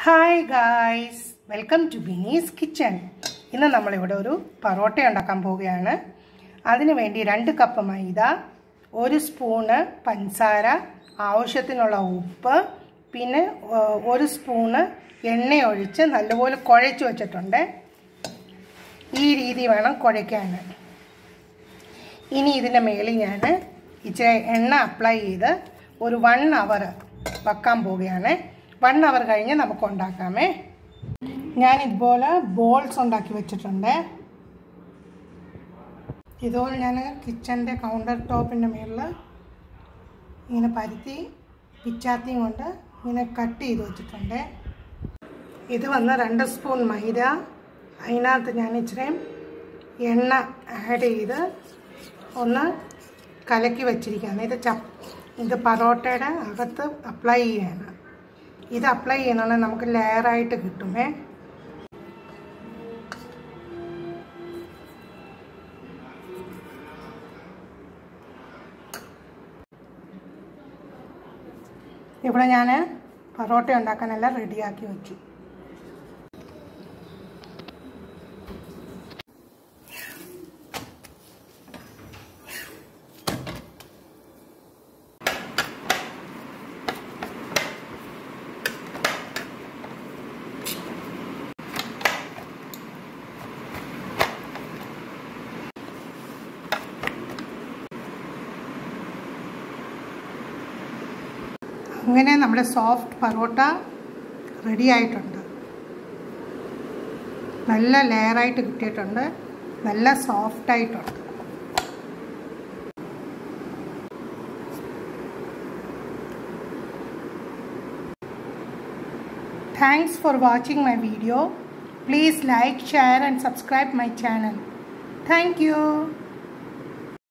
Hi guys welcome to Bini's kitchen ഇന്ന് നമ്മളിവിടെ ഒരു പൊറോട്ട ഉണ്ടാക്കാൻ പോവുകയാണ് അതിനു വേണ്ടി രണ്ട് കപ്പ് മൈദ ഒരു സ്പൂണ് പഞ്ചസാര ആവശ്യത്തിനുള്ള ഉപ്പ് പിന്നെ ഏഹ്, ഒരു സ്പൂണ് എണ്ണ ഒഴിച്ച് നല്ലപോലെ കുഴച്ച് വെച്ചിട്ടുണ്ട് ഈ രീതി വേണം കുഴയ്ക്കാൻ ഇനി ഇതിൻ്റെ മേളിൽ ഞാൻ ഇച്ചിരി എണ്ണ അപ്ലൈ ചെയ്ത് ഒരു വൺ അവർ വെക്കാൻ പോവുകയാണ് വൺ അവർ കഴിഞ്ഞ് നമുക്ക് ഉണ്ടാക്കാമേ ഞാൻ ഇതുപോലെ ബോൾസ് ഉണ്ടാക്കി വെച്ചിട്ടുണ്ട് ഇതുപോലെ ഞാൻ കിച്ചൻ്റെ കൗണ്ടർ ടോപ്പിൻ്റെ മുകളിൽ ഇങ്ങനെ പരുത്തി പിച്ചാത്തിയും കൊണ്ട് ഇങ്ങനെ കട്ട് ചെയ്ത് വെച്ചിട്ടുണ്ട് ഇത് വന്ന് രണ്ട് സ്പൂൺ മൈദ അതിനകത്ത് ഞാൻ ഇച്ചിരി എണ്ണ ആഡ് ചെയ്ത് ഒന്ന് കലക്കി വെച്ചിരിക്കുകയാണ് ഇത് ചപ്പ് ഇത് പൊറോട്ടയുടെ അകത്ത് അപ്ലൈ ചെയ്യാണ് ഇത് അപ്ലൈ ചെയ്യണമെങ്കിൽ നമുക്ക് ലെയറായിട്ട് കിട്ടുമേ ഇവിടെ ഞാൻ പൊറോട്ട ഉണ്ടാക്കാനെല്ലാം റെഡിയാക്കി വെച്ചു അങ്ങനെ നമ്മുടെ സോഫ്റ്റ് പൊറോട്ട റെഡി ആയിട്ടുണ്ട് നല്ല ലെയറായിട്ട് കിട്ടിയിട്ടുണ്ട് നല്ല സോഫ്റ്റ് ആയിട്ടുണ്ട് Thanks for watching my video. Please like, share and subscribe my channel. Thank you.